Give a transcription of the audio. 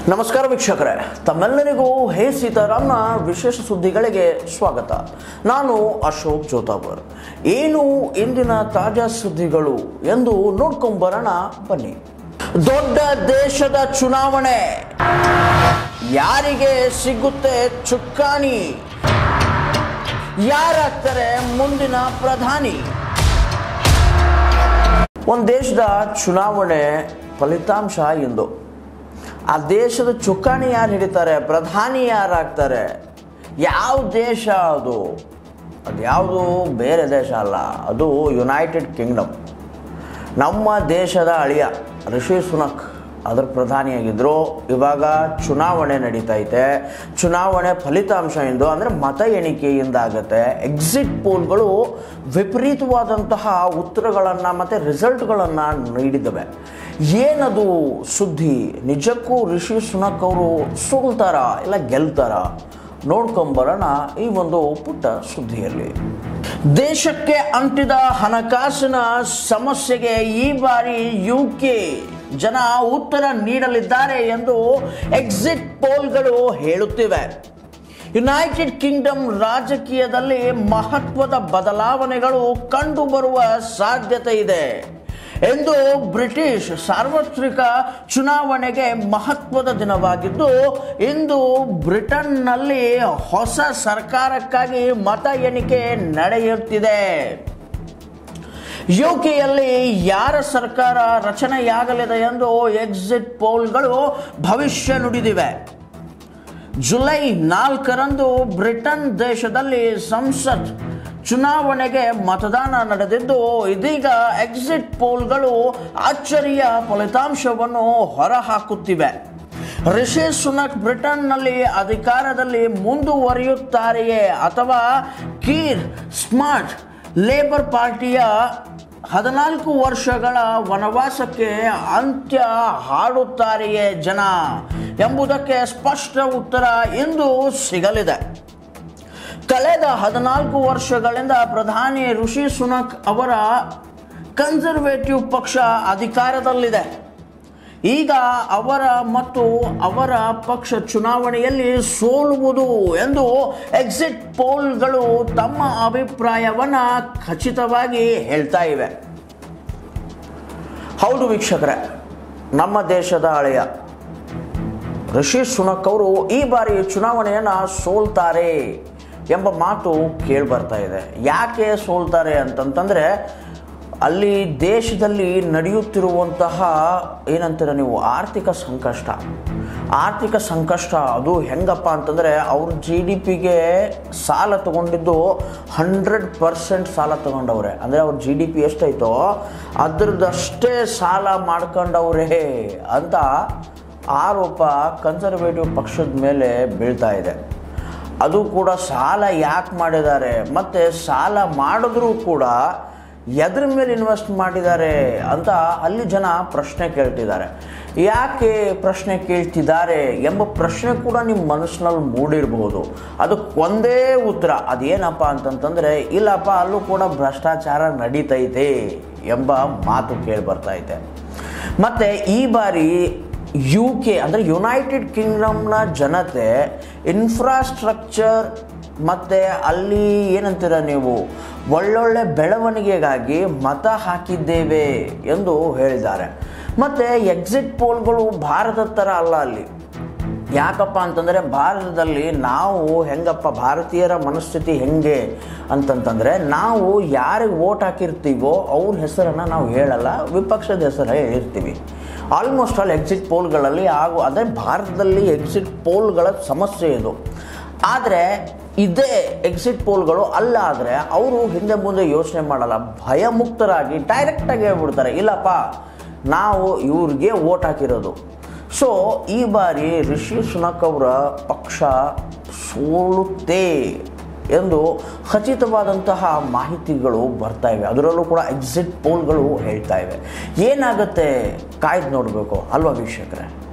ನಮಸ್ಕಾರ ವೀಕ್ಷಕರೇ ತಮ್ಮೆಲ್ಲರಿಗೂ ಹೇ ಸೀತಾರಾಮ್ನ ವಿಶೇಷ ಸುದ್ದಿಗಳಿಗೆ ಸ್ವಾಗತ ನಾನು ಅಶೋಕ್ ಜೋತಾವರ್ ಏನು ಇಂದಿನ ತಾಜಾ ಸುದ್ದಿಗಳು ಎಂದು ನೋಡ್ಕೊಂಬರೋಣ ಬನ್ನಿ ದೊಡ್ಡ ದೇಶದ ಚುನಾವಣೆ ಯಾರಿಗೆ ಸಿಗುತ್ತೆ ಚುಕ್ಕಾಣಿ ಯಾರಾಗ್ತಾರೆ ಮುಂದಿನ ಪ್ರಧಾನಿ ಒಂದು ದೇಶದ ಚುನಾವಣೆ ಫಲಿತಾಂಶ ಎಂದು ಆ ದೇಶದ ಚುಕ್ಕಾಣಿ ಯಾರು ಹಿಡಿತಾರೆ ಪ್ರಧಾನಿ ಯಾರಾಗ್ತಾರೆ ಯಾವ ದೇಶ ಅದು ಅದು ಯಾವುದು ಬೇರೆ ದೇಶ ಅಲ್ಲ ಅದು ಯುನೈಟೆಡ್ ಕಿಂಗ್ಡಮ್ ನಮ್ಮ ದೇಶದ ಅಳಿಯ ರಿಷಿ ಸುನಕ್ ಅದರ ಪ್ರಧಾನಿಯಾಗಿದ್ದರು ಇವಾಗ ಚುನಾವಣೆ ನಡೀತೈತೆ ಚುನಾವಣೆ ಫಲಿತಾಂಶ ಎಂದು ಅಂದರೆ ಮತ ಎಣಿಕೆಯಿಂದ ಆಗುತ್ತೆ ಎಕ್ಸಿಟ್ ಪೋಲ್ಗಳು ವಿಪರೀತವಾದಂತಹ ಉತ್ತರಗಳನ್ನು ಮತ್ತು ರಿಸಲ್ಟ್ಗಳನ್ನು ನೀಡಿದವೆ ಏನದು ಸುದ್ದಿ ನಿಜಕ್ಕೂ ರಿಷಿ ಸುನಕ್ ಅವರು ಸೋಲ್ತಾರ ಇಲ್ಲ ಗೆಲ್ತಾರ ನೋಡ್ಕೊಂಬರೋಣ ಈ ಒಂದು ಪುಟ್ಟ ಸುದ್ದಿಯಲ್ಲಿ ದೇಶಕ್ಕೆ ಅಂಟಿದ ಹಣಕಾಸಿನ ಸಮಸ್ಯೆಗೆ ಈ ಬಾರಿ ಯು ಕೆ ಜನ ಉತ್ತರ ನೀಡಲಿದ್ದಾರೆ ಎಂದು ಎಕ್ಸಿಟ್ ಪೋಲ್ಗಳು ಹೇಳುತ್ತಿವೆ ಯುನೈಟೆಡ್ ಕಿಂಗ್ಡಮ್ ರಾಜಕೀಯದಲ್ಲಿ ಮಹತ್ವದ ಬದಲಾವಣೆಗಳು ಕಂಡುಬರುವ ಸಾಧ್ಯತೆ ಇದೆ ಎಂದು ಬ್ರಿಟಿಷ್ ಸಾರ್ವತ್ರಿಕ ಚುನಾವಣೆಗೆ ಮಹತ್ವದ ದಿನವಾಗಿದ್ದು ಇಂದು ಬ್ರಿಟನ್ನಲ್ಲಿ ಹೊಸ ಸರ್ಕಾರಕ್ಕಾಗಿ ಮತ ಎಣಿಕೆ ನಡೆಯುತ್ತಿದೆ ಯುಕೆಯಲ್ಲಿ ಯಾರ ಸರ್ಕಾರ ರಚನೆಯಾಗಲಿದೆ ಎಂದು ಎಕ್ಸಿಟ್ ಪೋಲ್ಗಳು ಭವಿಷ್ಯ ನುಡಿದಿವೆ ಜುಲೈ ನಾಲ್ಕರಂದು ಬ್ರಿಟನ್ ದೇಶದಲ್ಲಿ ಸಂಸತ್ ಚುನಾವಣೆಗೆ ಮತದಾನ ನಡೆದಿದ್ದು ಇದೀಗ ಎಕ್ಸಿಟ್ ಪೋಲ್ಗಳು ಅಚ್ಚರಿಯ ಫಲಿತಾಂಶವನ್ನು ಹೊರಹಾಕುತ್ತಿವೆ ರಿಷಿ ಸುನಕ್ ಬ್ರಿಟನ್ನಲ್ಲಿ ಅಧಿಕಾರದಲ್ಲಿ ಮುಂದುವರಿಯುತ್ತಾರೆಯೇ ಅಥವಾ ಕೀರ್ ಸ್ಮಾರ್ಟ್ ಲೇಬರ್ ಪಾರ್ಟಿಯ ಹದಿನಾಲ್ಕು ವರ್ಷಗಳ ವನವಾಸಕ್ಕೆ ಅಂತ್ಯ ಹಾಡುತ್ತಾರೆಯೇ ಜನ ಎಂಬುದಕ್ಕೆ ಸ್ಪಷ್ಟ ಉತ್ತರ ಇಂದು ಸಿಗಲಿದೆ ಕಳೆದ ಹದಿನಾಲ್ಕು ವರ್ಷಗಳಿಂದ ಪ್ರಧಾನಿ ಋಷಿ ಸುನಕ್ ಅವರ ಕನ್ಸರ್ವೇಟಿವ್ ಪಕ್ಷ ಅಧಿಕಾರದಲ್ಲಿದೆ ಈಗ ಅವರ ಮತ್ತು ಅವರ ಪಕ್ಷ ಚುನಾವಣೆಯಲ್ಲಿ ಸೋಲುವುದು ಎಂದು ಎಕ್ಸಿಟ್ ಪೋಲ್ಗಳು ತಮ್ಮ ಅಭಿಪ್ರಾಯವನ್ನು ಖಚಿತವಾಗಿ ಹೇಳ್ತಾ ಇವೆ ಹೌದು ವೀಕ್ಷಕರೇ ನಮ್ಮ ದೇಶದ ಹಳೆಯ ರಿಷಿ ಸುನಕ್ ಅವರು ಈ ಬಾರಿ ಚುನಾವಣೆಯನ್ನು ಸೋಲ್ತಾರೆ ಎಂಬ ಮಾತು ಕೇಳಿ ಬರ್ತಾ ಇದೆ ಯಾಕೆ ಸೋಲ್ತಾರೆ ಅಂತಂತಂದರೆ ಅಲ್ಲಿ ದೇಶದಲ್ಲಿ ನಡೆಯುತ್ತಿರುವಂತಹ ಏನಂತೀರ ನೀವು ಆರ್ಥಿಕ ಸಂಕಷ್ಟ ಆರ್ಥಿಕ ಸಂಕಷ್ಟ ಅದು ಹೆಂಗಪ್ಪ ಅಂತಂದರೆ ಅವ್ರ ಜಿ ಡಿ ಪಿಗೆ ಸಾಲ ತಗೊಂಡಿದ್ದು ಹಂಡ್ರೆಡ್ ಪರ್ಸೆಂಟ್ ಸಾಲ ತಗೊಂಡವ್ರೆ ಅಂದರೆ ಅವ್ರ ಜಿ ಡಿ ಪಿ ಎಷ್ಟೈತೋ ಅದ್ರದ್ದಷ್ಟೇ ಸಾಲ ಮಾಡ್ಕೊಂಡವ್ರೆ ಅಂತ ಆರೋಪ ಕನ್ಸರ್ವೇಟಿವ್ ಪಕ್ಷದ ಮೇಲೆ ಬೀಳ್ತಾ ಇದೆ ಅದು ಕೂಡ ಸಾಲ ಯಾಕೆ ಮಾಡಿದ್ದಾರೆ ಮತ್ತು ಸಾಲ ಮಾಡಿದ್ರೂ ಕೂಡ ಎದ್ರ ಮೇಲೆ ಇನ್ವೆಸ್ಟ್ ಮಾಡಿದ್ದಾರೆ ಅಂತ ಅಲ್ಲಿ ಜನ ಪ್ರಶ್ನೆ ಕೇಳ್ತಿದ್ದಾರೆ ಯಾಕೆ ಪ್ರಶ್ನೆ ಕೇಳ್ತಿದ್ದಾರೆ ಎಂಬ ಪ್ರಶ್ನೆ ಕೂಡ ನಿಮ್ಮ ಮನಸ್ಸಿನಲ್ಲಿ ಮೂಡಿರಬಹುದು ಅದಕ್ಕೆ ಒಂದೇ ಉತ್ತರ ಅದೇನಪ್ಪ ಅಂತಂತಂದರೆ ಇಲ್ಲಪ್ಪ ಅಲ್ಲೂ ಕೂಡ ಭ್ರಷ್ಟಾಚಾರ ನಡೀತೈತೆ ಎಂಬ ಮಾತು ಕೇಳಿ ಬರ್ತೈತೆ ಮತ್ತು ಈ ಬಾರಿ ಯು ಕೆ ಅಂದರೆ ಯುನೈಟೆಡ್ ಕಿಂಗ್ಡಮ್ನ ಜನತೆ ಇನ್ಫ್ರಾಸ್ಟ್ರಕ್ಚರ್ ಮತ್ತು ಅಲ್ಲಿ ಏನಂತೀರ ನೀವು ಒಳ್ಳೊಳ್ಳೆ ಬೆಳವಣಿಗೆಗಾಗಿ ಮತ ಹಾಕಿದ್ದೇವೆ ಎಂದು ಹೇಳಿದ್ದಾರೆ ಮತ್ತು ಎಕ್ಸಿಟ್ ಪೋಲ್ಗಳು ಭಾರತದ ಥರ ಅಲ್ಲ ಅಲ್ಲಿ ಯಾಕಪ್ಪ ಅಂತಂದರೆ ಭಾರತದಲ್ಲಿ ನಾವು ಹೆಂಗಪ್ಪ ಭಾರತೀಯರ ಮನಸ್ಥಿತಿ ಹೆಂಗೆ ಅಂತಂತಂದರೆ ನಾವು ಯಾರಿಗೆ ವೋಟ್ ಹಾಕಿರ್ತೀವೋ ಅವ್ರ ಹೆಸರನ್ನು ನಾವು ಹೇಳಲ್ಲ ವಿಪಕ್ಷದ ಹೆಸರು ಹೇಳಿರ್ತೀವಿ ಆಲ್ಮೋಸ್ಟ್ ಆಲ್ ಎಕ್ಸಿಟ್ ಪೋಲ್ಗಳಲ್ಲಿ ಹಾಗೂ ಅದೇ ಭಾರತದಲ್ಲಿ ಎಕ್ಸಿಟ್ ಪೋಲ್ಗಳ ಸಮಸ್ಯೆ ಇದು ಆದರೆ ಇದೇ ಎಕ್ಸಿಟ್ ಪೋಲ್ಗಳು ಅಲ್ಲ ಆದರೆ ಅವರು ಹಿಂದೆ ಮುಂದೆ ಯೋಚನೆ ಮಾಡಲ್ಲ ಭಯಮುಕ್ತರಾಗಿ ಡೈರೆಕ್ಟಾಗಿ ಹೇಳ್ಬಿಡ್ತಾರೆ ಇಲ್ಲಪ್ಪ ನಾವು ಇವ್ರಿಗೆ ವೋಟ್ ಹಾಕಿರೋದು ಸೊ ಈ ಬಾರಿ ರಿಷಿ ಸುನಕ್ ಅವರ ಪಕ್ಷ ಸೋಲುತ್ತೆ ಎಂದು ಖಚಿತವಾದಂತಹ ಮಾಹಿತಿಗಳು ಬರ್ತಾ ಇವೆ ಅದರಲ್ಲೂ ಕೂಡ ಎಕ್ಸಿಟ್ ಪೋಲ್ಗಳು ಹೇಳ್ತಾ ಇವೆ ಏನಾಗುತ್ತೆ ಕಾಯ್ದು ನೋಡಬೇಕು ಅಲ್ವಾ ವೀಕ್ಷಕರೇ